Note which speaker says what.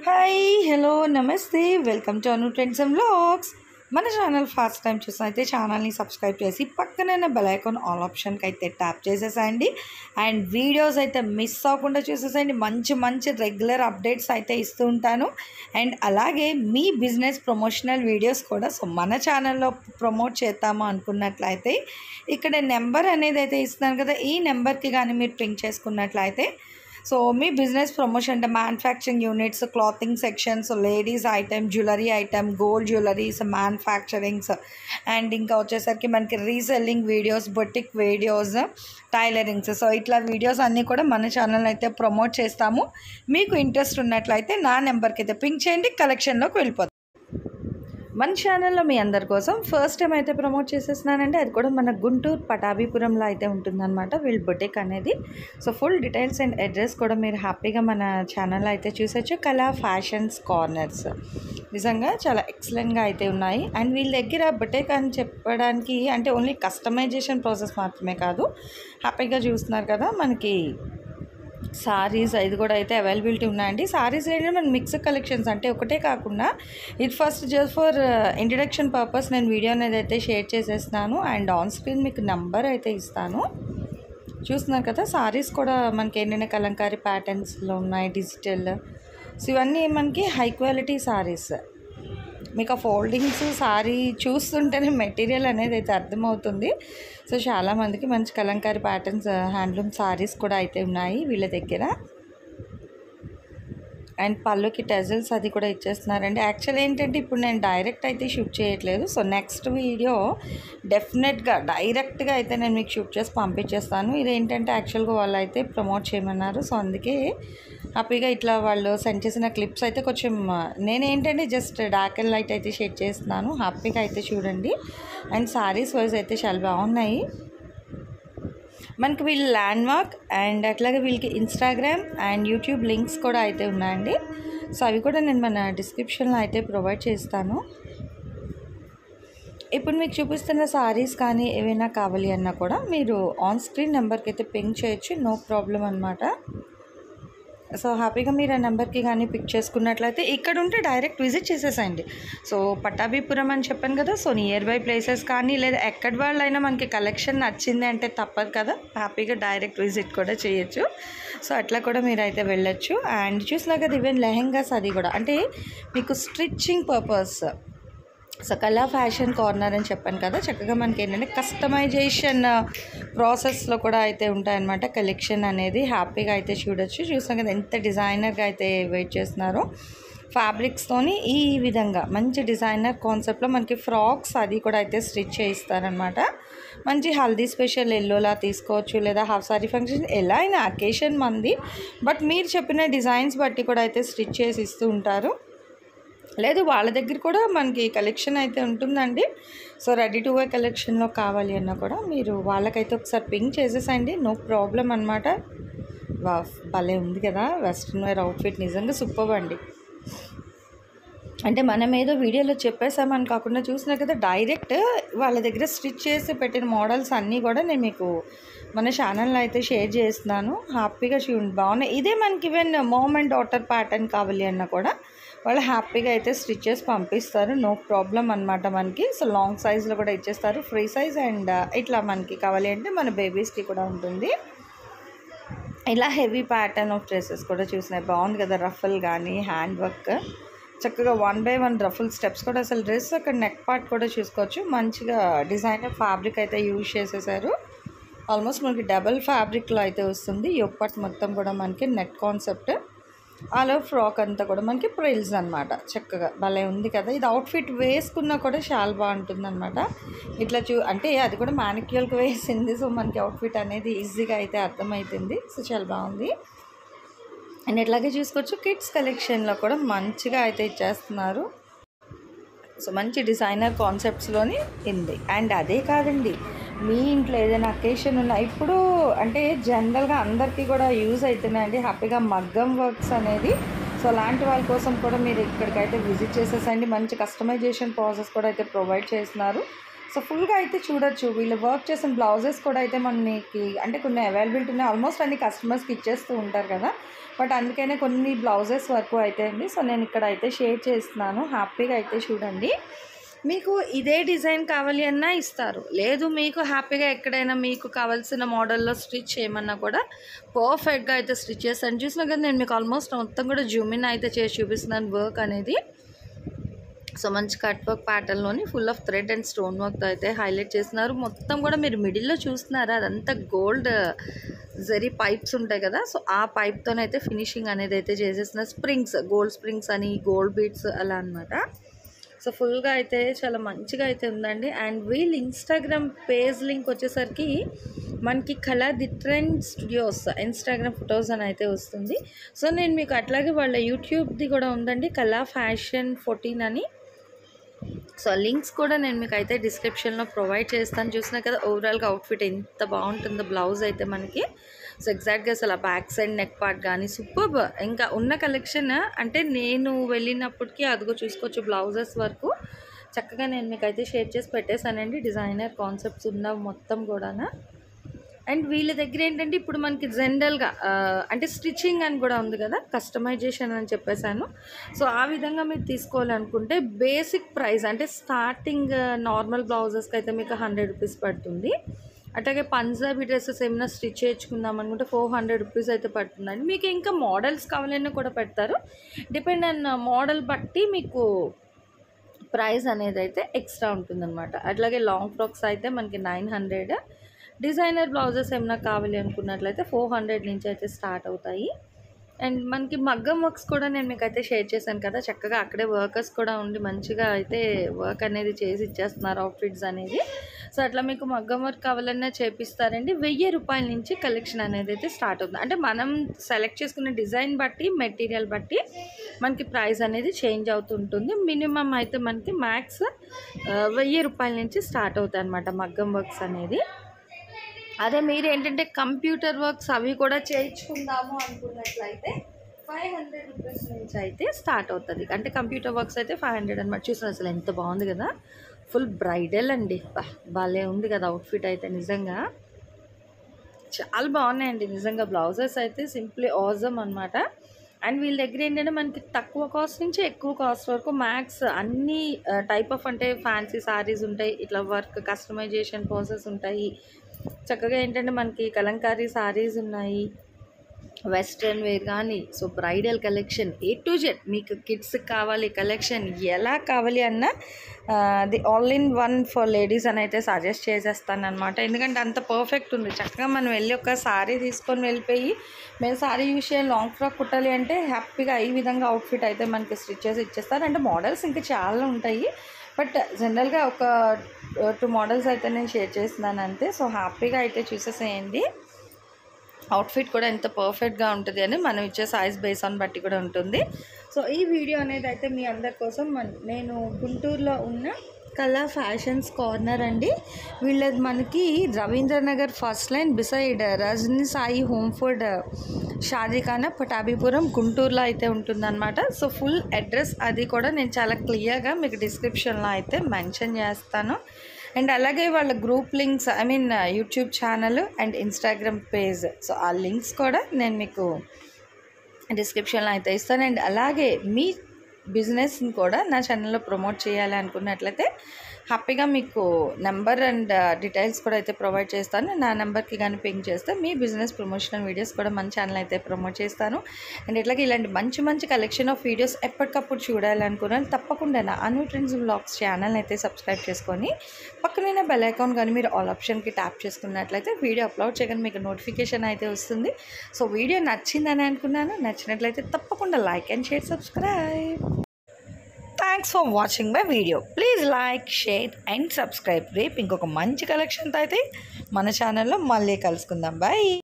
Speaker 1: hi hello namaste welcome to Anu trends and vlogs మన channel first time చూసిన అయితే ఛానల్ని సబ్స్క్రైబ్ చేసి పక్కనే బెల్ ఐకాన్ ఆల్ ఆప్షన్కి అయితే ట్యాప్ చేసేసేయండి అండ్ వీడియోస్ అయితే మిస్ అవ్వకుండా చూసేసేయండి మంచి మంచి రెగ్యులర్ అప్డేట్స్ అయితే ఇస్తూ ఉంటాను అండ్ అలాగే మీ బిజినెస్ ప్రమోషనల్ వీడియోస్ కూడా సో మన ఛానల్లో ప్రమోట్ చేద్దాము అనుకున్నట్లయితే ఇక్కడ నెంబర్ అనేది అయితే ఇస్తున్నాను కదా ఈ నెంబర్కి కానీ మీరు పింక్ చేసుకున్నట్లయితే సో మీ బిజినెస్ ప్రమోషన్ అంటే manufacturing units clothing sections ladies item jewellery item gold jewelleries manufacturings and ఇంకా వచ్చేసరికి మనకి reselling videos boutique videos tailorings so ఇట్లా వీడియోస్ అన్నీ కూడా మన ఛానల్ అయితే ప్రమోట్ చేస్తాము మీకు ఇంట్రెస్ట్ ఉన్నట్లయితే నా నెంబర్కి అయితే పింక్ చేయండి కలెక్షన్లోకి వెళ్ళిపోతాం మన ఛానల్లో మీ అందరి కోసం ఫస్ట్ టైం అయితే ప్రమోట్ చేసేస్తున్నానంటే అది కూడా మన గుంటూరు పటాభిపురంలో అయితే ఉంటుందన్నమాట వీళ్ళ బొటిక్ అనేది so full details and address కూడా మీరు హ్యాపీగా మన ఛానల్లో అయితే చూసొచ్చు కళా ఫ్యాషన్స్ కార్నర్స్ నిజంగా చాలా ఎక్సలెంట్గా అయితే ఉన్నాయి అండ్ వీళ్ళ దగ్గర బొటిక్ అని చెప్పడానికి అంటే ఓన్లీ కస్టమైజేషన్ ప్రాసెస్ మాత్రమే కాదు హ్యాపీగా చూస్తున్నారు కదా మనకి సారీస్ ఇది కూడా అయితే అవైలబిలిటీ ఉన్నాయండి సారీస్ ఏంటంటే మన మిక్స్ కలెక్షన్స్ అంటే ఒకటే కాకుండా ఇది first just for introduction purpose నేను వీడియో అనేది అయితే షేర్ చేసేస్తున్నాను అండ్ ఆన్ స్క్రీన్ మీకు నంబర్ అయితే ఇస్తాను చూస్తున్నారు కదా సారీస్ కూడా మనకి ఏంటంటే కలంకారీ ప్యాటర్న్స్లో ఉన్నాయి డిజిటల్ సో ఇవన్నీ మనకి హై క్వాలిటీ సారీస్ మీకు ఆ ఫోల్డింగ్స్ సారీ చూస్తుంటేనే మెటీరియల్ అనేది అయితే అర్థమవుతుంది సో చాలామందికి మంచి కలంకారీ ప్యాటర్న్స్ హ్యాండ్లూమ్ సారీస్ కూడా అయితే ఉన్నాయి వీళ్ళ దగ్గర అండ్ పళ్ళుకి టెజల్స్ అది కూడా ఇచ్చేస్తున్నారండి యాక్చువల్ ఏంటంటే ఇప్పుడు నేను డైరెక్ట్ అయితే షూట్ చేయట్లేదు సో నెక్స్ట్ వీడియో డెఫినెట్గా డైరెక్ట్గా అయితే నేను మీకు షూట్ చేసి పంపించేస్తాను ఇదేంటంటే యాక్చువల్గా వాళ్ళు అయితే ప్రమోట్ చేయమన్నారు సో అందుకే హ్యాపీగా ఇట్లా వాళ్ళు సెండ్ చేసిన క్లిప్స్ అయితే కొంచెం నేనేంటంటే జస్ట్ డార్క్ అండ్ లైట్ అయితే షేర్ చేస్తున్నాను హ్యాపీగా అయితే చూడండి అండ్ సారీస్ వైజ్ అయితే చాలా బాగున్నాయి మనకి వీళ్ళ ల్యాండ్ మార్క్ అండ్ అట్లాగే వీళ్ళకి ఇన్స్టాగ్రామ్ అండ్ యూట్యూబ్ లింక్స్ కూడా అయితే ఉన్నాయండి సో అవి కూడా నేను మన డిస్క్రిప్షన్లో అయితే ప్రొవైడ్ చేస్తాను ఇప్పుడు మీకు చూపిస్తున్న సారీస్ కానీ ఏవైనా కావాలి అన్నా కూడా మీరు ఆన్ స్క్రీన్ నెంబర్కి అయితే పింక్ చేయొచ్చు నో ప్రాబ్లం అనమాట సో హ్యాపీగా మీరు ఆ నెంబర్కి కానీ పిక్ చేసుకున్నట్లయితే ఇక్కడ ఉంటే డైరెక్ట్ విజిట్ చేసేసండి సో పట్టాభిపురం అని చెప్పాను కదా సో నియర్ బై ప్లేసెస్ కానీ లేదా ఎక్కడి వాళ్ళైనా మనకి కలెక్షన్ నచ్చింది అంటే తప్పదు కదా హ్యాపీగా డైరెక్ట్ విజిట్ కూడా చేయొచ్చు సో అట్లా కూడా మీరు అయితే వెళ్ళొచ్చు అండ్ చూసినా కదా ఈవెన్ లెహెంగాస్ అది కూడా అంటే మీకు stitching purpose so Kala fashion corner అని చెప్పాను కదా చక్కగా మనకి ఏంటంటే కస్టమైజేషన్ ప్రాసెస్లో కూడా అయితే ఉంటాయన్నమాట కలెక్షన్ అనేది హ్యాపీగా అయితే చూడొచ్చు చూసాం కదా ఎంత డిజైనర్గా అయితే వెయిట్ చేస్తున్నారో ఫ్యాబ్రిక్స్తోని ఈ విధంగా మంచి డిజైనర్ కాన్సెప్ట్లో మనకి ఫ్రాక్స్ అది కూడా అయితే స్టిచ్ చేయిస్తారనమాట మంచి హల్దీ స్పెషల్ ఎల్లోలా తీసుకోవచ్చు లేదా హాఫ్ సారీ ఫంక్షన్ ఎలా అయినా అకేషన్ మంది బట్ మీరు చెప్పిన డిజైన్స్ బట్టి కూడా అయితే స్టిచ్ చేసి ఇస్తూ ఉంటారు లేదు వాళ్ళ దగ్గర కూడా మనకి కలెక్షన్ అయితే ఉంటుందండి సో రెడీ టు వేర్ కలెక్షన్లో కావాలి అన్నా కూడా మీరు వాళ్ళకైతే ఒకసారి పింక్ చేసేసండి నో ప్రాబ్లం అనమాట వా భలే ఉంది కదా వెస్ట్రన్ వేర్ అవుట్ఫిట్ నిజంగా సూపర్ అండి అంటే మనం ఏదో వీడియోలో చెప్పేసామని కాకుండా చూసినా కదా డైరెక్ట్ వాళ్ళ దగ్గర స్టిచ్ చేసి పెట్టిన మోడల్స్ అన్నీ కూడా నేను మీకు మన ఛానల్లో అయితే షేర్ చేస్తున్నాను హ్యాపీగా చూడండి బాగున్నాయి ఇదే మనకి even mom and daughter pattern కావాలి అన్నా కూడా వాళ్ళు హ్యాపీగా అయితే స్టిచ్ చేసి పంపిస్తారు నో ప్రాబ్లం అనమాట మనకి సో లాంగ్ సైజ్లో కూడా ఇచ్చేస్తారు ఫ్రీ సైజ్ అండ్ ఇట్లా మనకి కావాలి అంటే మన బేబీస్కి కూడా ఉంటుంది ఇలా హెవీ ప్యాటర్న్ ఆఫ్ డ్రెస్సెస్ కూడా చూసినాయి బాగుంది కదా రఫల్ కానీ హ్యాండ్ వర్క్ చక్కగా one by one ruffle steps కూడా అసలు డ్రెస్ అక్కడ నెక్ పార్ట్ కూడా చూసుకోవచ్చు మంచిగా డిజైనర్ ఫ్యాబ్రిక్ అయితే యూజ్ చేసేసారు ఆల్మోస్ట్ మనకి డబల్ ఫ్యాబ్రిక్లో అయితే వస్తుంది యోగ్ పార్ట్ మొత్తం కూడా మనకి neck concept all over frock అంతా కూడా మనకి ప్రిల్స్ అనమాట చక్కగా భలే ఉంది కదా ఇది అవుట్ఫిట్ వేసుకున్నా కూడా చాలా బాగుంటుంది అనమాట ఇట్లా చూ అంటే అది కూడా మ్యానిక్యూల్కి వేసింది సో మనకి అవుట్ఫిట్ అనేది ఈజీగా అయితే అర్థమవుతుంది సో చాలా బాగుంది అండ్ ఇట్లాగే చూసుకోవచ్చు కిడ్స్ కలెక్షన్లో కూడా మంచిగా అయితే ఇచ్చేస్తున్నారు సో మంచి డిజైనర్ కాన్సెప్ట్స్లోని ఉంది అండ్ అదే కాదండి మీ ఇంట్లో ఏదైనా అకేషన్ ఉన్నా ఇప్పుడు అంటే జనరల్గా అందరికీ కూడా యూజ్ అవుతున్నాయండి హ్యాపీగా మగ్గం వర్క్స్ అనేది సో అలాంటి వాళ్ళ కోసం కూడా మీరు ఇక్కడికైతే విజిట్ చేసేసండి మంచి కస్టమైజేషన్ ప్రాసెస్ కూడా అయితే ప్రొవైడ్ చేస్తున్నారు సో ఫుల్గా అయితే చూడొచ్చు వీళ్ళు వర్క్ చేసిన బ్లౌజెస్ కూడా అయితే మనకి అంటే కొన్ని అవైలబిలిటీ ఉన్నాయి ఆల్మోస్ట్ అన్ని కస్టమర్స్కి ఇచ్చేస్తూ ఉంటారు కదా బట్ అందుకనే కొన్ని బ్లౌజెస్ వరకు అయితే అండి సో నేను ఇక్కడ అయితే షేర్ చేస్తున్నాను హ్యాపీగా అయితే చూడండి మీకు ఇదే డిజైన్ కావాలి అన్నా ఇస్తారు లేదు మీకు హ్యాపీగా ఎక్కడైనా మీకు కావాల్సిన మోడల్లో స్టిచ్ చేయమన్నా కూడా పర్ఫెక్ట్గా అయితే స్టిచ్ చేస్తాను చూసినా కదా నేను మీకు ఆల్మోస్ట్ మొత్తం కూడా జూమిన్ అయితే చేసి చూపిస్తున్నాను వర్క్ అనేది సో మంచి కట్ వర్క్ ప్యాటర్న్లోని full of thread and stone వర్క్తో అయితే హైలైట్ చేస్తున్నారు మొత్తం కూడా మీరు మిడిల్లో చూస్తున్నారా అదంతా గోల్డ్ జరీ పైప్స్ ఉంటాయి కదా సో ఆ పైప్తోనైతే ఫినిషింగ్ అనేది అయితే చేసేస్తున్నారు స్ప్రింగ్స్ గోల్డ్ స్ప్రింగ్స్ అని గోల్డ్ బీడ్స్ అలా అనమాట సో ఫుల్గా అయితే చాలా మంచిగా అయితే ఉందండి అండ్ వీళ్ళు ఇన్స్టాగ్రామ్ పేజ్ లింక్ వచ్చేసరికి మనకి Kala the trend studios Instagram photos అని అయితే వస్తుంది సో నేను మీకు అట్లాగే వాళ్ళ యూట్యూబ్ది కూడా ఉందండి కళా ఫ్యాషన్ ఫోర్టీన్ అని సో లింక్స్ కూడా నేను మీకు అయితే డిస్క్రిప్షన్లో ప్రొవైడ్ చేస్తాను చూసినా కదా ఓవరాల్గా అవుట్ఫిట్ ఎంత బాగుంటుందో బ్లౌజ్ అయితే మనకి సో ఎగ్జాక్ట్గా అసలు ఆ బ్యాక్ సైడ్ నెక్ పార్ట్ కానీ సూపర్ ఇంకా ఉన్న కలెక్షన్ అంటే నేను వెళ్ళినప్పటికీ అదిగో చూసుకోవచ్చు బ్లౌజెస్ వరకు చక్కగా నేను మీకు అయితే షేర్ చేసి పెట్టేశానండి డిజైనర్ కాన్సెప్ట్స్ ఉన్న మొత్తం కూడా అండ్ వీళ్ళ దగ్గర ఏంటంటే ఇప్పుడు మనకి జనరల్గా అంటే స్టిచ్చింగ్ అని కూడా ఉంది కదా కస్టమైజేషన్ అని చెప్పేశాను సో ఆ విధంగా మీరు తీసుకోవాలనుకుంటే బేసిక్ ప్రైస్ అంటే స్టార్టింగ్ నార్మల్ బ్లౌజెస్కి అయితే మీకు హండ్రెడ్ రూపీస్ పడుతుంది అట్లాగే పంజాబీ డ్రెస్సెస్ ఏమైనా స్టిచ్ చేయించుకుందాం అనుకుంటే ఫోర్ హండ్రెడ్ రూపీస్ అయితే పడుతుందండి మీకు ఇంకా మోడల్స్ కావాలన్నా కూడా పెడతారు డిపెండ్ ఆన్ మోడల్ బట్టి మీకు ప్రైస్ అనేది అయితే ఎక్స్ట్రా ఉంటుందన్నమాట అట్లాగే లాంగ్ ఫ్రాక్స్ అయితే మనకి నైన్ హండ్రెడ్ డిజైనర్ బ్లౌజెస్ ఏమైనా కావాలి అనుకున్నట్లయితే ఫోర్ హండ్రెడ్ నుంచి అయితే స్టార్ట్ అవుతాయి అండ్ మనకి మగ్గం వర్క్స్ కూడా నేను మీకు అయితే షేర్ చేశాను కదా చక్కగా అక్కడే వర్కర్స్ కూడా ఉండి మంచిగా అయితే వర్క్ అనేది చేసి ఇచ్చేస్తున్నారు అవుట్ఫిట్స్ అనేది సో అట్లా మీకు మగ్గం వర్క్ కావాలన్నా చేపిస్తారండి వెయ్యి రూపాయల నుంచి కలెక్షన్ అనేది అయితే స్టార్ట్ అవుతుంది అంటే మనం సెలెక్ట్ చేసుకునే డిజైన్ బట్టి మెటీరియల్ బట్టి మనకి ప్రైస్ అనేది చేంజ్ అవుతుంటుంది మినిమం అయితే మనకి మ్యాక్స్ వెయ్యి రూపాయల నుంచి స్టార్ట్ అవుతాయి అనమాట మగ్గం వర్క్స్ అనేది అదే మీరు ఏంటంటే కంప్యూటర్ వర్క్స్ అవి కూడా చేయించుకుందాము అనుకున్నట్లయితే ఫైవ్ హండ్రెడ్ రూపీస్ నుంచి అయితే స్టార్ట్ అవుతుంది అంటే కంప్యూటర్ వర్క్స్ అయితే ఫైవ్ హండ్రెడ్ అనమాట చూసారు అసలు ఎంత బాగుంది కదా ఫుల్ బ్రైడల్ అండి బా, భలే ఉంది కదా అవుట్ఫిట్ అయితే నిజంగా చాలా బాగున్నాయండి నిజంగా బ్లౌజెస్ అయితే సింప్లీ ఆజమ్ అనమాట అండ్ వీళ్ళ దగ్గర ఏంటంటే మనకి తక్కువ కాస్ట్ నుంచి ఎక్కువ కాస్ట్ వరకు మ్యాక్స్ అన్ని టైప్ ఆఫ్ అంటే ఫ్యాన్సీ సారీస్ ఉంటాయి ఇట్లా వర్క్ కస్టమైజేషన్ ప్రాసెస్ ఉంటాయి చక్కగా ఏంటంటే మనకి కలంకారీ సారీస్ ఉన్నాయి వెస్ట్రన్ వేర్ కానీ so bridal collection A to Z మీకు కిడ్స్ కావాలి కలెక్షన్ ఎలా కావాలి అన్న the all in one for ladies అని అయితే సజెస్ట్ చేసేస్తాను అనమాట ఎందుకంటే అంత పర్ఫెక్ట్ ఉంది చక్కగా మనం వెళ్ళి ఒక సారీ తీసుకొని వెళ్ళిపోయి మేము సారీ యూస్ చేయాలి లాంగ్ ఫ్రాక్ కుట్టాలి అంటే హ్యాపీగా ఈ విధంగా అవుట్ఫిట్ అయితే మనకి స్టిచ్ చేసి ఇచ్చేస్తారు అంటే మోడల్స్ ఇంకా చాలా ఉంటాయి బట్ జనరల్గా ఒక టూ మోడల్స్ అయితే నేను షేర్ చేస్తున్నాను అంతే సో హ్యాపీగా అయితే చూసేసేయండి అవుట్ఫిట్ కూడా ఎంత పర్ఫెక్ట్గా ఉంటుంది అని మనం ఇచ్చే సైజ్ బేస్ ఆన్ బట్టి కూడా ఉంటుంది సో ఈ వీడియో అనేది అయితే మీ అందరి కోసం మన- నేను గుంటూరులో ఉన్న కళా ఫ్యాషన్స్ కార్నర్ అండి వీళ్ళది మనకి Ravindranagar first line beside Rajani Sai home food షాదీఖానా పటాభిపురం గుంటూరులో అయితే ఉంటుందన్నమాట సో ఫుల్ అడ్రస్ అది కూడా నేను చాలా క్లియర్గా మీకు డిస్క్రిప్షన్లో అయితే మెన్షన్ చేస్తాను అండ్ అలాగే వాళ్ళ group links I mean YouTube channel and Instagram page so ఆ లింక్స్ కూడా నేను మీకు డిస్క్రిప్షన్లో అయితే ఇస్తాను అండ్ అలాగే మీ బిజినెస్ని కూడా నా ఛానల్లో ప్రమోట్ చేయాలి అనుకున్నట్లయితే హ్యాపీగా మీకు నెంబర్ అండ్ డీటెయిల్స్ కూడా అయితే ప్రొవైడ్ చేస్తాను నా నెంబర్కి కానీ పింక్ చేస్తే మీ బిజినెస్ ప్రమోషనల్ వీడియోస్ కూడా మన ఛానల్ అయితే ప్రమోట్ చేస్తాను అండ్ ఇట్లాగే ఇలాంటి మంచి మంచి కలెక్షన్ ఆఫ్ వీడియోస్ ఎప్పటికప్పుడు చూడాలనుకున్నాను తప్పకుండా నా అను ట్రెండ్స్ బ్లాగ్స్ ఛానల్ అయితే సబ్స్క్రైబ్ చేసుకొని పక్కనే బెల్ ఐకాన్ కానీ మీరు ఆల్ ఆప్షన్కి ట్యాప్ చేసుకున్నట్లయితే వీడియో అప్లోడ్ చేయగానే మీకు నోటిఫికేషన్ అయితే వస్తుంది సో వీడియో నచ్చిందని అనుకున్నాను నచ్చినట్లయితే తప్పకుండా like and share subscribe thanks for watching my video please like share and subscribe రేపు ఇంకొక మంచి కలెక్షన్తో అయితే మన ఛానల్లో మళ్ళీ కలుసుకుందాం బాయ్